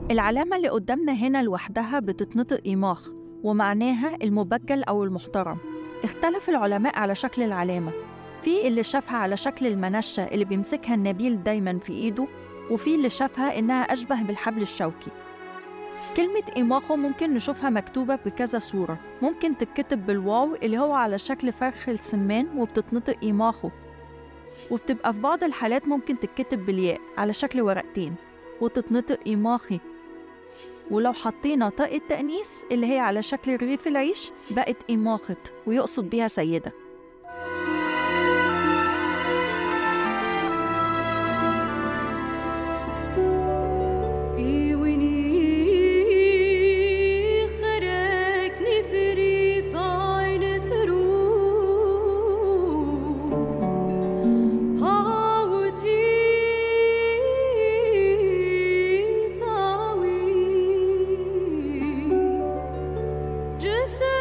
العلامة اللي قدامنا هنا لوحدها بتتنطق إيماخ ومعناها المبجل أو المحترم اختلف العلماء على شكل العلامة في اللي شافها على شكل المنشة اللي بيمسكها النبيل دايما في إيده وفي اللي شافها إنها أشبه بالحبل الشوكي كلمة إيماخو ممكن نشوفها مكتوبة بكذا صورة ممكن تتكتب بالواو اللي هو على شكل فرخ السمان وبتتنطق إيماخو وبتبقى في بعض الحالات ممكن تتكتب بالياء على شكل ورقتين وتتنطق إيماخي ولو حطينا طاء التأنيث اللي هي على شكل رغيف العيش بقت إيماخت ويقصد بيها سيدة إيويني خرك نثري ثاين ثرو هاوتي تاوي جسد